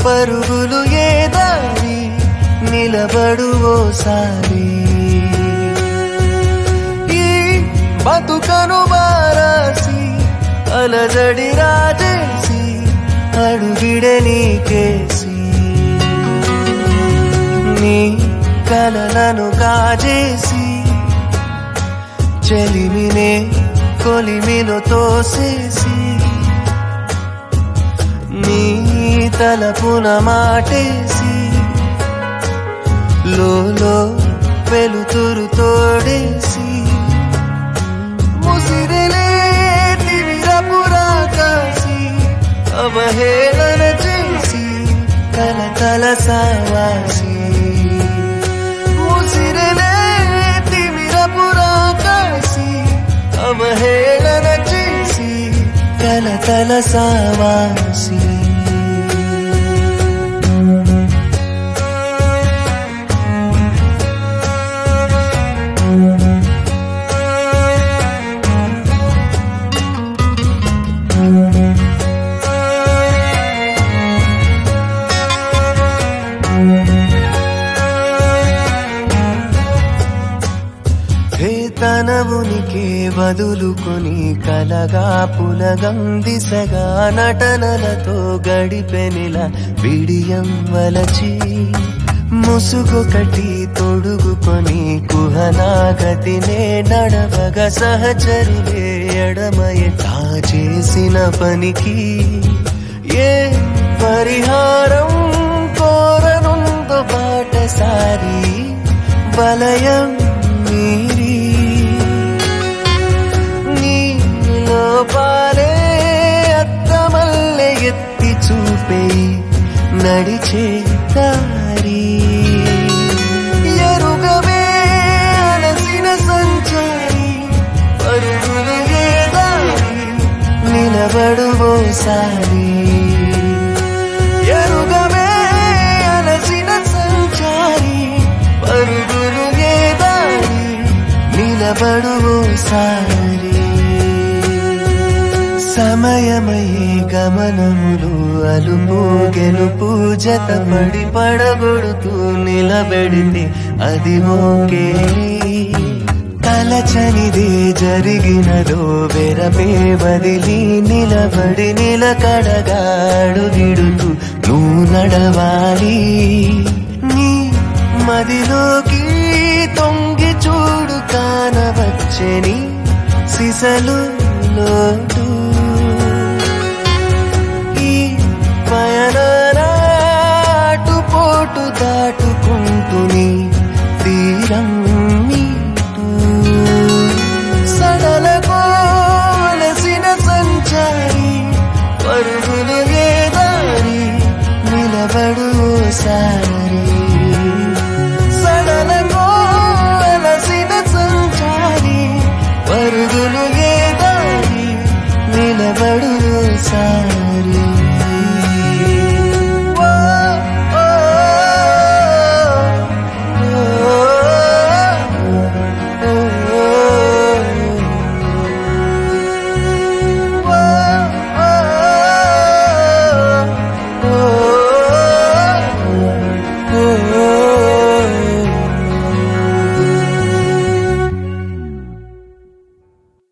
పరుగులు ఏ దారి నిలబడు ఓసారి ఈ బతుకను బారాసి అలజడి రాజేసి అడుగిడే నీకేసి నీ కలలను కాజేసి చెలిమినే కొలిమిలో తోసేసి నీ తలపున మాటేసి లోలో వెలుతురు తోడేసి ముసిరిలే తిమిరపురాకాసి అవహేళన చేసి కల కల సావాసి ముసిరిలే తిమిరపురాకాసి అవహేళన చేసి కల కల సావాసి హే తన ఉనికి వదులుకొని కలగా పులగం దిశగా నటనలతో గడిపెనిల బిడియం వలచి ముసుగొకటి తొడుగుకొని కుహనాగతినే నడవగ సహచరులే ఎడమయ తా చేసిన పనికి ఏ పరిహారం కోరనుందో బాటసారి వలయం మీరి నీ లోపాలే అద్దమల్లె ఎత్తి చూపే నడిచే దారి ఎరుగవే అలసిన సంచారి పరుగులు ఏ దారి నిలబడు ఓసారి ఎరుగవే అలసిన సంచారి పరుగులు ఏ దారి నిలబడు ఓసారి సమయమయే గమనములు అలుపు గెలుపు జతపడి పడగొడుతూ నిలబెడితే అది ఓకేలి తలచనిదే జరిగినదో వెరపే వదిలి నిలబడి నిలకడగాడు గిడుతూ నువ్వు నడవాలి నీ మదిలోకి తొంగి చూడు కానవచ్చని సిసలు లోటు ఈ పయనాటు పోటు దాటుకుంటుని తీరం